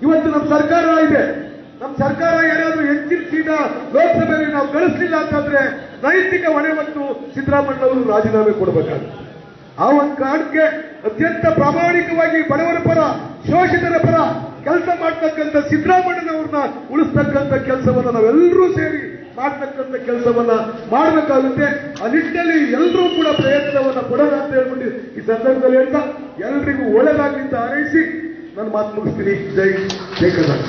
ಇವತ್ತು ನಮ್ಮ ಸರ್ಕಾರ ಇದೆ ನಮ್ಮ ಸರ್ಕಾರ ಏನಾದ್ರೂ ಹೆಚ್ಚಿನ ಸೀಟ ಲೋಕಸಭೆಯಲ್ಲಿ ನಾವು ಗಳಿಸಲಿಲ್ಲ ಅಂತಂದ್ರೆ ನೈತಿಕ ಹೊಣೆ ಮತ್ತು ಸಿದ್ದರಾಮಯ್ಯನವರು ರಾಜೀನಾಮೆ ಕೊಡಬೇಕಾಗುತ್ತೆ ಆ ಒಂದು ಕಾರಣಕ್ಕೆ ಅತ್ಯಂತ ಪ್ರಾಮಾಣಿಕವಾಗಿ ಬಡವರ ಪರ ಶೋಷಿತರ ಪರ ಕೆಲಸ ಮಾಡ್ತಕ್ಕಂಥ ಸಿದ್ದರಾಮಯ್ಯನವ್ರನ್ನ ಉಳಿಸ್ತಕ್ಕಂಥ ಕೆಲಸವನ್ನ ನಾವೆಲ್ಲರೂ ಸೇರಿ ಮಾಡ್ತಕ್ಕಂಥ ಕೆಲಸವನ್ನ ಮಾಡಬೇಕಾಗುತ್ತೆ ಆ ನಿಟ್ಟಿನಲ್ಲಿ ಎಲ್ಲರೂ ಕೂಡ ಪ್ರಯತ್ನವನ್ನ ಪಡೋಣ ಅಂತ ಹೇಳ್ಬಿಟ್ಟು ಈ ಸಂದರ್ಭದಲ್ಲಿ ಹೇಳ್ತಾ ಎಲ್ರಿಗೂ ಒಳ್ಳೆದಾಗಲಿ ಅಂತ ಹಾರೈಸಿ ನನ್ನ ಮಾತು ಮುಗಿಸ್ತೀನಿ ಜೈ ಜೈ ಕರ್ನಾಟಕ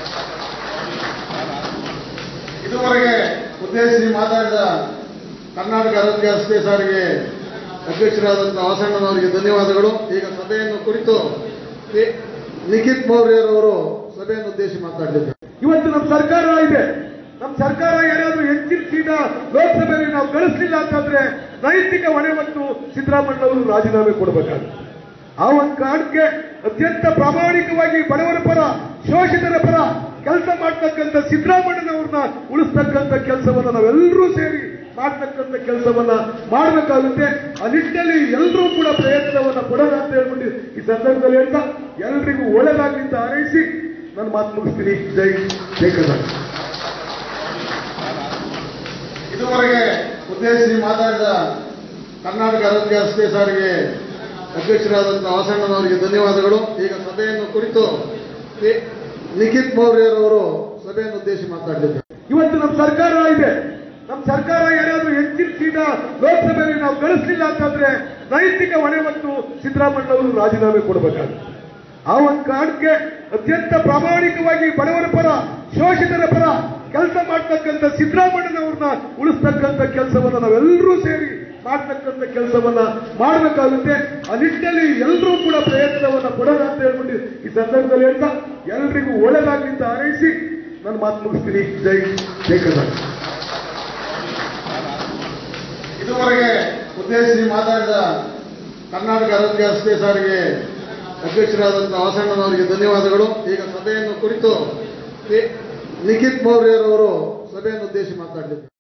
ಇದುವರೆಗೆ ಉದ್ದೇಶಿಸಿ ಮಾತಾಡಿದ ಕರ್ನಾಟಕ ಆರೋಗ್ಯ ರಸ್ತೆ ಸಾರಿಗೆ ಅಧ್ಯಕ್ಷರಾದಂತಹ ವಾಸಣ್ಣನವರಿಗೆ ಧನ್ಯವಾದಗಳು ಈಗ ಸಭೆಯನ್ನು ಕುರಿತು ನಿ- ನಿಖಿತ್ ಮೌರ್ಯರವರು ಸಭೆಯನ್ನು ಉದ್ದೇಶಿಸಿ ಮಾತಾಡಲಿದ್ದಾರೆ ಇವತ್ತು ನಮ್ಮ ಸರ್ಕಾರ ಇದೆ ನಮ್ಮ ಸರ್ಕಾರ ಏನಾದ್ರೂ ಹೆಚ್ಚಿನ ಸೀಟ ಲೋಕಸಭೆಯಲ್ಲಿ ನಾವು ಗಳಿಸಲಿಲ್ಲ ಅಂತಂದ್ರೆ ನೈತಿಕ ಹೊಣೆ ಮತ್ತು ಸಿದ್ದರಾಮಯ್ಯನವರು ರಾಜೀನಾಮೆ ಕೊಡಬೇಕಾಗುತ್ತೆ ಆ ಒಂದು ಕಾರಣಕ್ಕೆ ಅತ್ಯಂತ ಪ್ರಾಮಾಣಿಕವಾಗಿ ಬಡವರ ಪರ ಶೋಷಿತರ ಪರ ಕೆಲಸ ಮಾಡ್ತಕ್ಕಂಥ ಸಿದ್ದರಾಮಯ್ಯನವ್ರನ್ನ ಉಳಿಸ್ತಕ್ಕಂಥ ಕೆಲಸವನ್ನ ನಾವೆಲ್ಲರೂ ಸೇರಿ ಮಾಡ್ತಕ್ಕಂಥ ಕೆಲಸವನ್ನ ಮಾಡಬೇಕಾಗುತ್ತೆ ಆ ನಿಟ್ಟಿನಲ್ಲಿ ಎಲ್ಲರೂ ಕೂಡ ಪ್ರಯತ್ನವನ್ನ ಪಡೋಣ ಅಂತ ಹೇಳ್ಬಿಟ್ಟು ಈ ಸಂದರ್ಭದಲ್ಲಿ ಹೇಳ್ತಾ ಎಲ್ರಿಗೂ ಒಳ್ಳೆದಾಗಲಿ ಅಂತ ಹಾರೈಸಿ ನನ್ನ ಮಾತು ಮುಗಿಸ್ತೀನಿ ಜೈ ಜೈ ಕರ್ನಾಟಕ ಇದುವರೆಗೆ ಉದ್ದೇಶಿಸಿ ಮಾತಾಡಿದ ಕರ್ನಾಟಕ ಆರೋಗ್ಯ ರಸ್ತೆ ಸಾರಿಗೆ ಅಧ್ಯಕ್ಷರಾದಂತಹ ವಾಸಣ್ಣನವರಿಗೆ ಧನ್ಯವಾದಗಳು ಈಗ ಸಭೆಯನ್ನು ಕುರಿತು ನಿ- ನಿಖಿತ್ ಮೌರ್ಯರವರು ಸಭೆಯನ್ನು ಉದ್ದೇಶಿಸಿ ಮಾತಾಡಲಿದ್ದಾರೆ ಇವತ್ತು ನಮ್ಮ ಸರ್ಕಾರ ಇದೆ ನಮ್ಮ ಸರ್ಕಾರ ಏನಾದ್ರೂ ಹೆಚ್ಚಿನ ಸೀಟ ಲೋಕಸಭೆಯಲ್ಲಿ ನಾವು ಗಳಿಸಲಿಲ್ಲ ಅಂತಂದ್ರೆ ನೈತಿಕ ಹೊಣೆ ಮತ್ತು ಸಿದ್ದರಾಮಯ್ಯನವರು ರಾಜೀನಾಮೆ ಕೊಡಬೇಕಾಗುತ್ತೆ ಆ ಒಂದು ಕಾರಣಕ್ಕೆ ಅತ್ಯಂತ ಪ್ರಾಮಾಣಿಕವಾಗಿ ಬಡವರ ಪರ ಶೋಷಿತರ ಪರ ಕೆಲಸ ಮಾಡ್ತಕ್ಕಂಥ ಸಿದ್ದರಾಮಯ್ಯನವ್ರನ್ನ ಉಳಿಸ್ತಕ್ಕಂಥ ಕೆಲಸವನ್ನ ನಾವೆಲ್ಲರೂ ಸೇರಿ ಮಾಡ್ತಕ್ಕಂಥ ಕೆಲಸವನ್ನ ಮಾಡಬೇಕಾಗುತ್ತೆ ಆ ನಿಟ್ಟಿನಲ್ಲಿ ಎಲ್ಲರೂ ಕೂಡ ಪ್ರಯತ್ನವನ್ನ ಪಡೋಣ ಅಂತ ಹೇಳ್ಬಿಟ್ಟು ಈ ಸಂದರ್ಭದಲ್ಲಿ ಹೇಳ್ತಾ ಎಲ್ರಿಗೂ ಒಳ್ಳೆದಾಗಲಿ ಅಂತ ಹಾರೈಸಿ ನನ್ನ ಮಾತು ಮುಗಿಸ್ತೀನಿ ಜೈ ಜೈ ಕರ್ನಾಟಕ ಇದುವರೆಗೆ ಉದ್ದೇಶಿಸಿ ಮಾತಾಡಿದ ಕರ್ನಾಟಕ ಆರೋಗ್ಯ ರಸ್ತೆ ಸಾರಿಗೆ ಅಧ್ಯಕ್ಷರಾದಂತಹ ವಾಸಣ್ಣನವರಿಗೆ ಧನ್ಯವಾದಗಳು ಈಗ ಸಭೆಯನ್ನು ಕುರಿತು ನಿ- ನಿಖಿತ್ ಮೌರ್ಯರವರು ಸಭೆಯನ್ನು ಉದ್ದೇಶಿಸಿ ಮಾತಾಡಲಿದ್ದಾರೆ